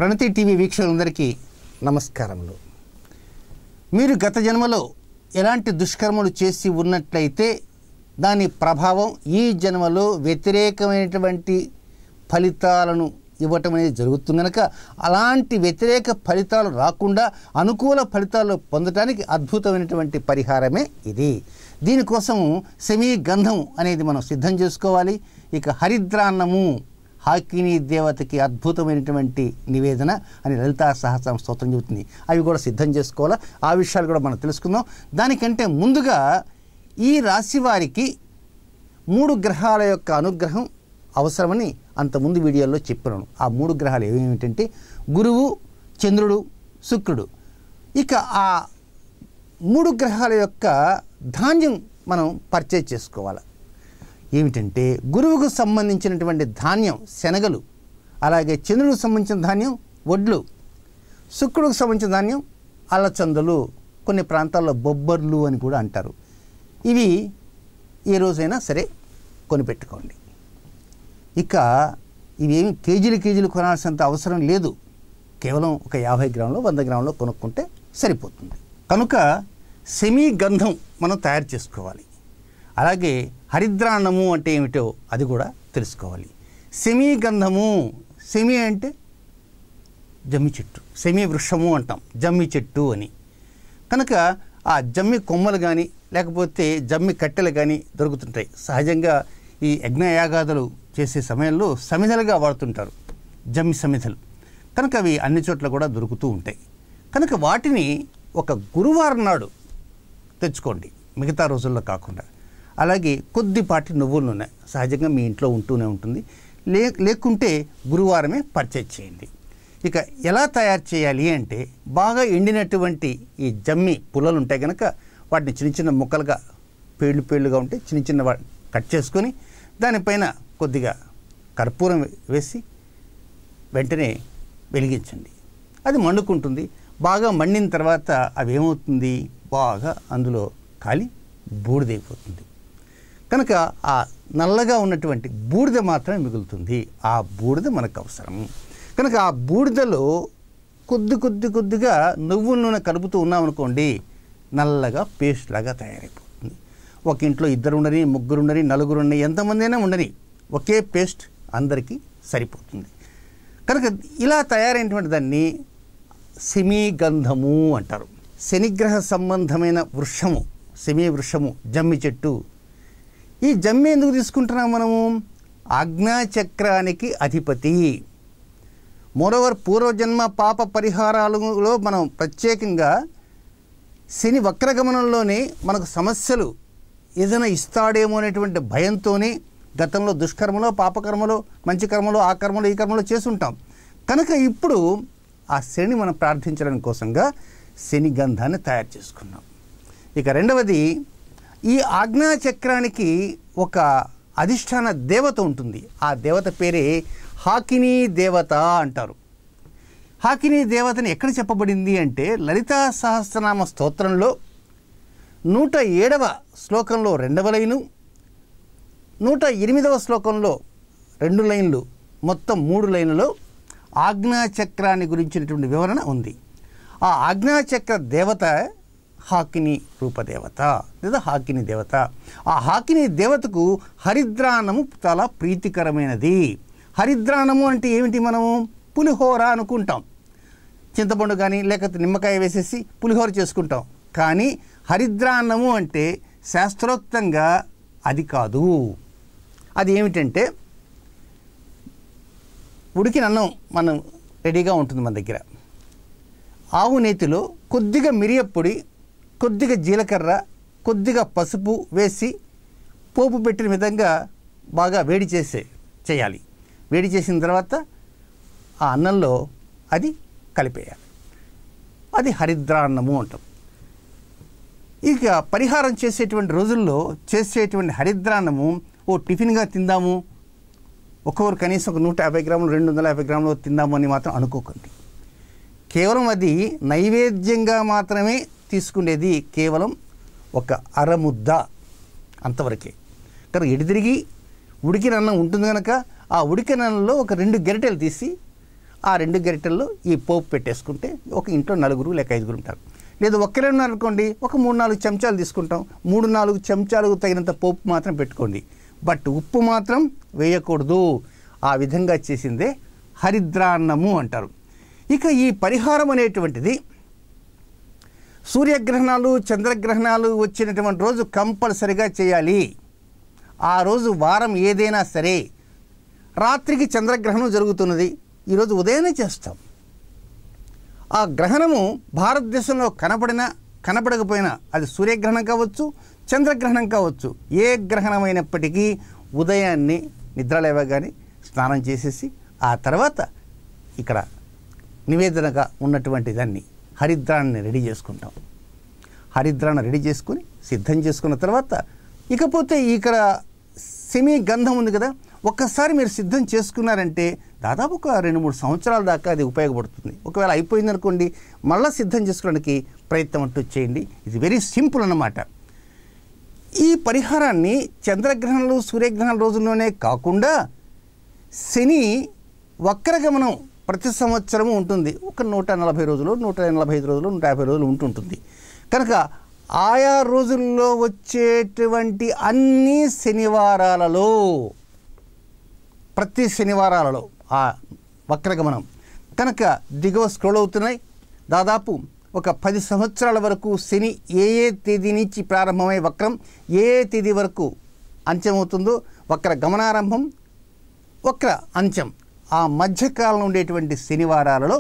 ప్రణతి TV వీక్షకులందరికీ నమస్కారములు మీరు గత జన్మలో ఎలాంటి దుష్కర్మలు చేసి ఉన్నట్లయితే దాని ప్రభావం ఈ జన్మలో వ్యతిరేకమైనటువంటి ఫలితాలను ఇవ్వటం అనేది జరుగుతుంది కనుక అలాంటి వ్యతిరేక ఫలితాలు రాకుండా అనుకూల ఫలితాలు పొందడానికి అద్భుతమైనటువంటి పరిహారమే ఇది దీనికోసం సెమీ గంధం అనేది మనం సిద్ధం చేసుకోవాలి ఇక హరిద్రాన్నము హాకిని దేవతకి అద్భుతమైనటువంటి నివేదన అని లలితా సహస్రం స్తోత్రం చెబుతుంది అవి కూడా సిద్ధం చేసుకోవాలా ఆ విషయాలు కూడా మనం తెలుసుకుందాం దానికంటే ముందుగా ఈ రాశి వారికి మూడు గ్రహాల యొక్క అనుగ్రహం అవసరమని అంతకుముందు వీడియోలో చెప్పినాను ఆ మూడు గ్రహాలు ఏమేమిటంటే గురువు చంద్రుడు శుక్రుడు ఇక ఆ మూడు గ్రహాల యొక్క ధాన్యం మనం పర్చేజ్ చేసుకోవాలి ఏమిటంటే గురువుకు సంబంధించినటువంటి ధాన్యం శనగలు అలాగే చంద్రుడికి సంబంధించిన ధాన్యం వడ్లు శుక్రుడికి సంబంధించిన ధాన్యం అల్లచందలు కొన్ని ప్రాంతాల్లో బొబ్బర్లు అని కూడా అంటారు ఇవి ఏ రోజైనా సరే కొనిపెట్టుకోండి ఇక ఇవేమి కేజీలు కేజీలు కొనాల్సినంత అవసరం లేదు కేవలం ఒక యాభై గ్రాములు వంద గ్రాములు కొనుక్కుంటే సరిపోతుంది కనుక సెమీ గంధం మనం తయారు చేసుకోవాలి అలాగే హరిద్రాన్నము అంటే ఏమిటో అది కూడా తెలుసుకోవాలి సెమీ గంధము సెమీ అంటే జమ్మి చెట్టు సెమీ వృక్షము అంటాం జమ్మి చెట్టు అని కనుక ఆ జమ్మి కొమ్మలు కానీ లేకపోతే జమ్మి కట్టెలు కానీ దొరుకుతుంటాయి సహజంగా ఈ యజ్ఞయాగాదులు చేసే సమయంలో సమిధలుగా వాడుతుంటారు జమ్మి సమిధలు కనుక అవి అన్ని చోట్ల కూడా దొరుకుతూ ఉంటాయి కనుక వాటిని ఒక గురువారం నాడు తెచ్చుకోండి మిగతా రోజుల్లో కాకుండా అలాగే కొద్దిపాటి నువ్వుల నూనె సహజంగా మీ ఇంట్లో ఉంటూనే ఉంటుంది లే లేకుంటే గురువారమే పర్చేజ్ చేయండి ఇక ఎలా తయారు చేయాలి అంటే బాగా ఎండినటువంటి ఈ జమ్మి పుల్లలు ఉంటాయి కనుక వాటిని చిన్న చిన్న ముక్కలుగా పేళ్ళు పేళ్ళుగా ఉంటే చిన్న చిన్న వా- కట్ చేసుకొని దానిపైన కొద్దిగా కర్పూరం వే- వేసి వెంటనే వెలిగించండి అది మండుకుంటుంది బాగా మండిన తర్వాత అవి ఏమవుతుంది బాగా అందులో కాలి బూడిదైపోతుంది కనుక ఆ నల్లగా ఉన్నటువంటి బూడిద మాత్రమే మిగులుతుంది ఆ బూడిద మనకు అవసరం కనుక ఆ బూడిదలో కొద్ది కొద్ది కొద్దిగా నువ్వుల నూనె కలుపుతూ ఉన్నామనుకోండి నల్లగా పేస్ట్ లాగా తయారైపోతుంది ఒక ఇంట్లో ఇద్దరు ఉండని ముగ్గురు ఉండని నలుగురు ఉండని ఎంతమంది అయినా ఉండని ఒకే పేస్ట్ అందరికీ సరిపోతుంది కనుక ఇలా తయారైనటువంటి దాన్ని సెమీగంధము అంటారు శనిగ్రహ సంబంధమైన వృక్షము సెమీ వృక్షము జమ్మి చెట్టు ఈ జమ్మి ఎందుకు తీసుకుంటున్నాం మనము ఆజ్ఞాచక్రానికి అధిపతి మోరోవర్ పూర్వజన్మ పాప పరిహారాలలో మనం ప్రత్యేకంగా శని వక్రగమనంలోనే మనకు సమస్యలు ఏదైనా ఇస్తాడేమో అనేటువంటి భయంతోనే గతంలో దుష్కర్మలో పాపకర్మలో మంచి కర్మలో ఆ కర్మలో ఈ కర్మలో చేసుంటాం కనుక ఇప్పుడు ఆ శని మనం ప్రార్థించడానికి కోసంగా శని గంధాన్ని తయారు చేసుకున్నాం ఇక రెండవది ఈ ఆజ్ఞాచక్రానికి ఒక అధిష్టాన దేవత ఉంటుంది ఆ దేవత పేరే హాకినీ దేవత అంటారు హాకినీ దేవతని ఎక్కడ చెప్పబడింది అంటే లలితా సహస్రనామ స్తోత్రంలో నూట ఏడవ శ్లోకంలో రెండవ లైను నూట ఎనిమిదవ శ్లోకంలో రెండు లైన్లు మొత్తం మూడు లైన్లలో ఆజ్ఞాచక్రాన్ని గురించినటువంటి వివరణ ఉంది ఆ ఆజ్ఞాచక్ర దేవత హాకిని రూపదేవత లేదా హాకిని దేవత ఆ హాకిని దేవతకు హరిద్రాన్నము చాలా ప్రీతికరమైనది హరిద్రాన్నము అంటే ఏమిటి మనము పులిహోర అనుకుంటాం చింతపండు కానీ లేకపోతే నిమ్మకాయ వేసేసి పులిహోర చేసుకుంటాం కానీ హరిద్రాన్నము అంటే శాస్త్రోక్తంగా అది కాదు అది ఏమిటంటే ఉడికిన అన్నం మనం రెడీగా ఉంటుంది మన దగ్గర ఆవు నేతిలో కొద్దిగా మిరియప్పొడి కొద్దిగా జీలకర్ర కొద్దిగా పసుపు వేసి పోపు పెట్టిన విధంగా బాగా వేడి చేసే చేయాలి వేడి చేసిన తర్వాత ఆ అన్నంలో అది కలిపేయాలి అది హరిద్రాన్నము అంటాం ఇక పరిహారం చేసేటువంటి రోజుల్లో చేసేటువంటి హరిద్రాన్నము ఓ టిఫిన్గా తిందాము ఒక్కొక్కరు కనీసం ఒక నూట యాభై గ్రాములు రెండు వందల యాభై గ్రాములు తిందాము అని మాత్రం అనుకోకండి కేవలం అది నైవేద్యంగా మాత్రమే తీసుకునేది కేవలం ఒక అరముద్ద అంతవరకే కానీ ఎటు తిరిగి ఉడికిన అన్నం ఉంటుంది కనుక ఆ ఉడికిన అన్నంలో ఒక రెండు గరిటెలు తీసి ఆ రెండు గరిటెల్లో ఈ పోపు పెట్టేసుకుంటే ఒక ఇంట్లో నలుగురు లేక ఐదుగురు ఉంటారు లేదా ఒక్కరే ఉన్నారనుకోండి ఒక మూడు నాలుగు చెంచాలు తీసుకుంటాం మూడు నాలుగు చెంచాలకు తగినంత పోపు మాత్రం పెట్టుకోండి బట్ ఉప్పు మాత్రం వేయకూడదు ఆ విధంగా చేసిందే హరిద్రాన్నము అంటారు ఇక ఈ పరిహారం అనేటువంటిది సూర్యగ్రహణాలు చంద్రగ్రహణాలు వచ్చినటువంటి రోజు కంపల్సరిగా చేయాలి ఆ రోజు వారం ఏదైనా సరే రాత్రికి చంద్రగ్రహణం జరుగుతున్నది ఈరోజు ఉదయాన్నే చేస్తాం ఆ గ్రహణము భారతదేశంలో కనపడినా కనపడకపోయినా అది సూర్యగ్రహణం కావచ్చు చంద్రగ్రహణం కావచ్చు ఏ గ్రహణమైనప్పటికీ ఉదయాన్నే నిద్ర లేవగానే స్నానం చేసేసి ఆ తర్వాత ఇక్కడ నివేదనగా ఉన్నటువంటి దాన్ని హరిద్రాన్ని రెడీ చేసుకుంటాం హరిద్రాన్ని రెడీ చేసుకుని సిద్ధం చేసుకున్న తర్వాత ఇకపోతే ఇక్కడ సెమీ గంధం ఉంది కదా ఒక్కసారి మీరు సిద్ధం చేసుకున్నారంటే దాదాపు ఒక రెండు మూడు సంవత్సరాల దాకా అది ఉపయోగపడుతుంది ఒకవేళ అయిపోయింది అనుకోండి మళ్ళీ సిద్ధం చేసుకోవడానికి ప్రయత్నం అంటూ చేయండి ఇది వెరీ సింపుల్ అన్నమాట ఈ పరిహారాన్ని చంద్రగ్రహణాలు సూర్యగ్రహణాల రోజుల్లోనే కాకుండా శని వక్రగమనం ప్రతి సంవత్సరము ఉంటుంది ఒక నూట నలభై రోజులు నూట నలభై ఐదు రోజులు నూట యాభై రోజులు ఉంటుంటుంది కనుక ఆయా రోజుల్లో వచ్చేటువంటి అన్ని శనివారాలలో ప్రతి శనివారాలలో ఆ వక్రగమనం కనుక దిగువ స్క్రోల్ అవుతున్నాయి దాదాపు ఒక పది సంవత్సరాల వరకు శని ఏ ఏ తేదీ నుంచి ప్రారంభమై వక్రం ఏ ఏ తేదీ వరకు అంత్యమవుతుందో వక్ర గమనారంభం వక్ర అంత్యం ఆ మధ్యకాలంలో ఉండేటువంటి శనివారాలలో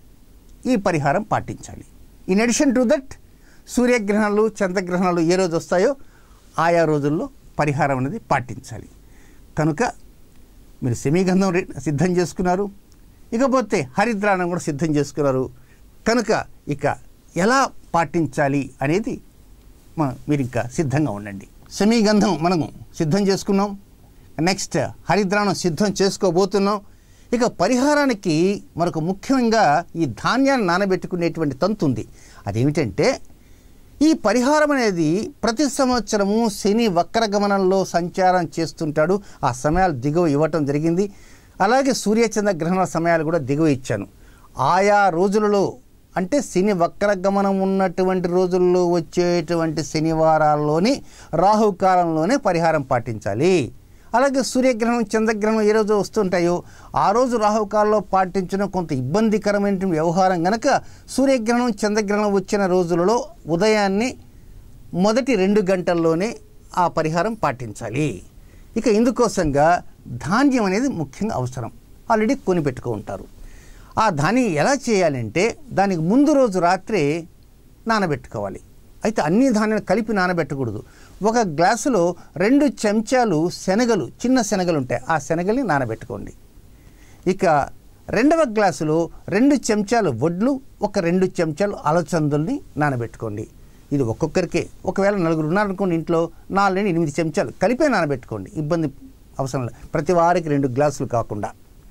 ఈ పరిహారం పాటించాలి ఇన్ అడిషన్ టు దట్ సూర్యగ్రహణాలు చంద్రగ్రహణాలు ఏ రోజు వస్తాయో ఆయా రోజుల్లో పరిహారం అనేది పాటించాలి కనుక మీరు సెమీగంధం రె- సిద్ధం చేసుకున్నారు ఇకపోతే హరిద్రానం కూడా సిద్ధం చేసుకున్నారు కనుక ఇక ఎలా పాటించాలి అనేది మ- మీరు ఇంకా సిద్ధంగా ఉండండి సెమీగంధం మనము సిద్ధం చేసుకున్నాం నెక్స్ట్ హరిద్రానం సిద్ధం చేసుకోబోతున్నాం ఇక పరిహారానికి మరొక ముఖ్యంగా ఈ ధాన్యాన్ని నానబెట్టుకునేటువంటి తంతు ఉంది అదేమిటంటే ఈ పరిహారం అనేది ప్రతి సంవత్సరము శని వక్రగమనంలో సంచారం చేస్తుంటాడు ఆ సమయాలు దిగువ ఇవ్వటం జరిగింది అలాగే సూర్యచంద్ర గ్రహణ సమయాలు కూడా దిగువ ఇచ్చాను ఆయా రోజులలో అంటే శని వక్రగమనం ఉన్నటువంటి రోజుల్లో వచ్చేటువంటి శనివారాల్లోని రాహుకాలంలోనే పరిహారం పాటించాలి అలాగే సూర్యగ్రహణం చంద్రగ్రహణం ఏ రోజు వస్తుంటాయో ఆ రోజు రాహుకాలంలో పాటించడం కొంత ఇబ్బందికరమైన వ్యవహారం గనక సూర్యగ్రహణం చంద్రగ్రహణం వచ్చిన రోజులలో ఉదయాన్నే మొదటి రెండు గంటల్లోనే ఆ పరిహారం పాటించాలి ఇక ఇందుకోసంగా ధాన్యం అనేది ముఖ్యంగా అవసరం ఆల్రెడీ కొని పెట్టుకో ఉంటారు ఆ ధాన్యం ఎలా చేయాలంటే దానికి ముందు రోజు రాత్రే నానబెట్టుకోవాలి అయితే అన్ని ధాన్యాలు కలిపి నానబెట్టకూడదు ఒక గ్లాసులో రెండు చెంచాలు శనగలు చిన్న శనగలు ఉంటాయి ఆ శనగల్ని నానబెట్టుకోండి ఇక రెండవ గ్లాసులో రెండు చెంచాలు వడ్లు ఒక రెండు చెంచాలు అలచందుల్ని నానబెట్టుకోండి ఇది ఒక్కొక్కరికే ఒకవేళ నలుగురు ఉన్నారనుకోండి ఇంట్లో నాలుగు ఎనిమిది చెంచాలు కలిపే నానబెట్టుకోండి ఇబ్బంది అవసరం లేదు ప్రతి వారికి రెండు గ్లాసులు కాకుండా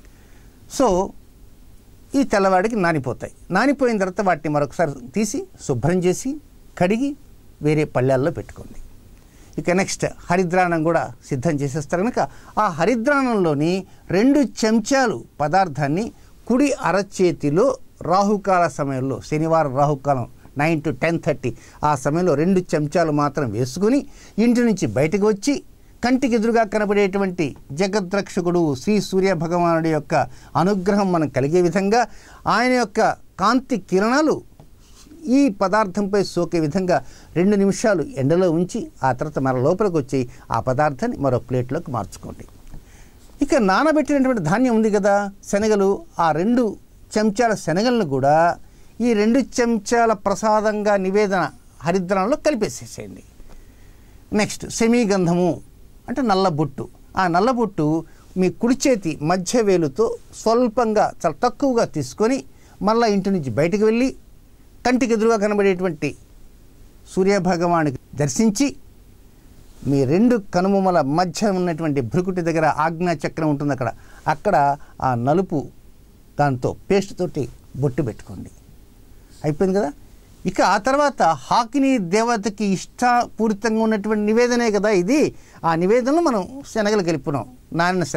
సో ఈ తెల్లవాడికి నానిపోతాయి నానిపోయిన తర్వాత వాటిని మరొకసారి తీసి శుభ్రం చేసి కడిగి వేరే పళ్ళాల్లో పెట్టుకోండి ఇక నెక్స్ట్ హరిద్రాణం కూడా సిద్ధం చేసేస్తారు కనుక ఆ హరిద్రాణంలోని రెండు చెంచాలు పదార్థాన్ని కుడి అరచేతిలో రాహుకాల సమయంలో శనివారం రాహుకాలం నైన్ టు టెన్ థర్టీ ఆ సమయంలో రెండు చెంచాలు మాత్రం వేసుకుని ఇంటి నుంచి బయటకు వచ్చి కంటికి ఎదురుగా కనబడేటువంటి జగద్రక్షకుడు శ్రీ సూర్య భగవానుడి యొక్క అనుగ్రహం మనకు కలిగే విధంగా ఆయన యొక్క కాంతి కిరణాలు ఈ పదార్థంపై సోకే విధంగా రెండు నిమిషాలు ఎండలో ఉంచి ఆ తర్వాత మన లోపలికి వచ్చి ఆ పదార్థాన్ని మరో ప్లేట్లోకి మార్చుకోండి ఇక నానబెట్టినటువంటి ధాన్యం ఉంది కదా శనగలు ఆ రెండు చెంచాల శనగలను కూడా ఈ రెండు చెంచాల ప్రసాదంగా నివేదన హరిద్రంలో కలిపేసేసేయండి నెక్స్ట్ సెమీగంధము అంటే నల్లబొట్టు ఆ నల్లబొట్టు మీ కుడి చేతి మధ్య వేలుతో స్వల్పంగా చాలా తక్కువగా తీసుకొని మళ్ళీ ఇంటి నుంచి బయటకు వెళ్ళి కంటికి ఎదురుగా కనబడేటువంటి సూర్యభగవానికి దర్శించి మీ రెండు కనుమల మధ్య ఉన్నటువంటి భృకుటి దగ్గర ఆజ్ఞా చక్రం ఉంటుంది అక్కడ అక్కడ ఆ నలుపు దాంతో పేస్ట్ తోటి బొట్టు పెట్టుకోండి అయిపోయింది కదా ఇక ఆ తర్వాత హాకిని దేవతకి ఇష్టపూరితంగా ఉన్నటువంటి నివేదనే కదా ఇది ఆ నివేదనలో మనం శనగలు కలిపున్నాం నానిన శనగలు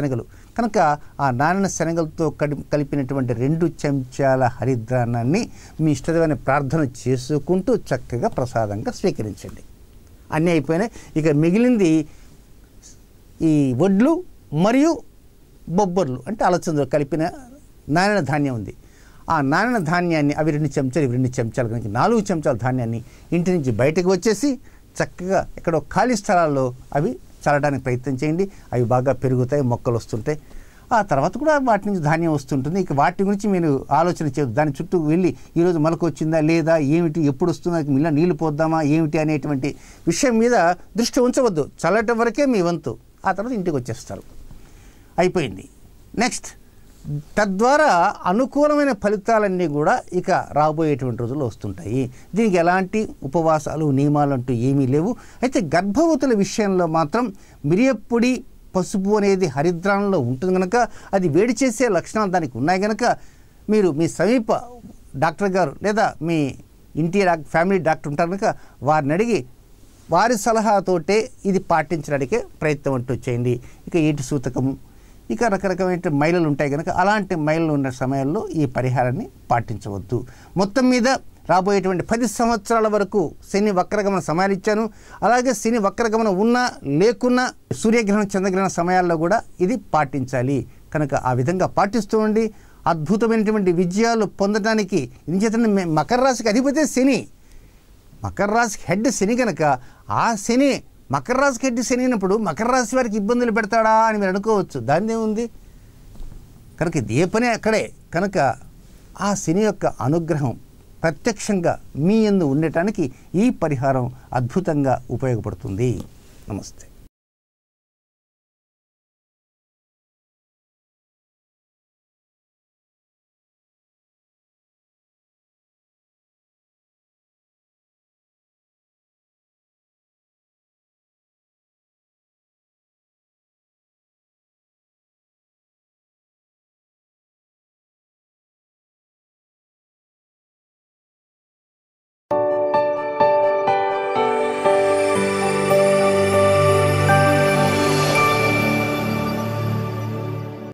కనుక ఆ నారాయణ శనగలతో కడి కలిపినటువంటి రెండు చెంచాల హరిద్రాన్నాన్ని మీ ఇష్టదైన ప్రార్థన చేసుకుంటూ చక్కగా ప్రసాదంగా స్వీకరించండి అన్నీ అయిపోయినాయి ఇక మిగిలింది ఈ వడ్లు మరియు బొబ్బర్లు అంటే అలచందలు కలిపిన నారాయణ ధాన్యం ఉంది ఆ నారాయణ ధాన్యాన్ని అవి రెండు చెంచాలు ఇవి రెండు చెంచాలు కనుక నాలుగు చెంచాల ధాన్యాన్ని ఇంటి నుంచి బయటకు వచ్చేసి చక్కగా ఎక్కడో ఖాళీ స్థలాల్లో అవి చల్లడానికి ప్రయత్నం చేయండి అవి బాగా పెరుగుతాయి మొక్కలు వస్తుంటాయి ఆ తర్వాత కూడా వాటి నుంచి ధాన్యం వస్తుంటుంది ఇక వాటి గురించి మీరు ఆలోచన చేయదు దాని చుట్టూ వెళ్ళి ఈరోజు మొలక వచ్చిందా లేదా ఏమిటి ఎప్పుడు వస్తుందా మిల్ల నీళ్లు పోద్దామా ఏమిటి అనేటువంటి విషయం మీద దృష్టి ఉంచవద్దు చల్లటం వరకే మీ వంతు ఆ తర్వాత ఇంటికి వచ్చేస్తారు అయిపోయింది నెక్స్ట్ తద్వారా అనుకూలమైన ఫలితాలన్నీ కూడా ఇక రాబోయేటువంటి రోజుల్లో వస్తుంటాయి దీనికి ఎలాంటి ఉపవాసాలు నియమాలు అంటూ ఏమీ లేవు అయితే గర్భవతుల విషయంలో మాత్రం మిరియప్పొడి పసుపు అనేది హరిద్రాణంలో ఉంటుంది కనుక అది వేడి చేసే లక్షణాలు దానికి ఉన్నాయి కనుక మీరు మీ సమీప డాక్టర్ గారు లేదా మీ ఇంటి డాక్ ఫ్యామిలీ డాక్టర్ ఉంటారు కనుక వారిని అడిగి వారి సలహాతోటే ఇది పాటించడానికే ప్రయత్నం అంటూ చేయండి ఇక ఏటి సూతకము ఇక రకరకమైన మైలలు ఉంటాయి కనుక అలాంటి మైలలు ఉన్న సమయంలో ఈ పరిహారాన్ని పాటించవద్దు మొత్తం మీద రాబోయేటువంటి పది సంవత్సరాల వరకు శని వక్రగమన సమయాలు ఇచ్చాను అలాగే శని వక్రగమన ఉన్నా లేకున్నా సూర్యగ్రహణం చంద్రగ్రహణ సమయాల్లో కూడా ఇది పాటించాలి కనుక ఆ విధంగా పాటిస్తూ ఉండి అద్భుతమైనటువంటి విజయాలు పొందడానికి ఇంచేతనే మే- మకర రాశికి అధిపతి శని మకర రాశికి హెడ్ శని కనుక ఆ శని మకర రాశికి హెడ్ శని అయినప్పుడు మకర రాశి వారికి ఇబ్బందులు పెడతాడా అని మీరు అనుకోవచ్చు దాని ఏముంది కనుక ఇది ఏ పని అక్కడే కనుక ఆ శని యొక్క అనుగ్రహం ప్రత్యక్షంగా మీ ఎందు ఉండటానికి ఈ పరిహారం అద్భుతంగా ఉపయోగపడుతుంది నమస్తే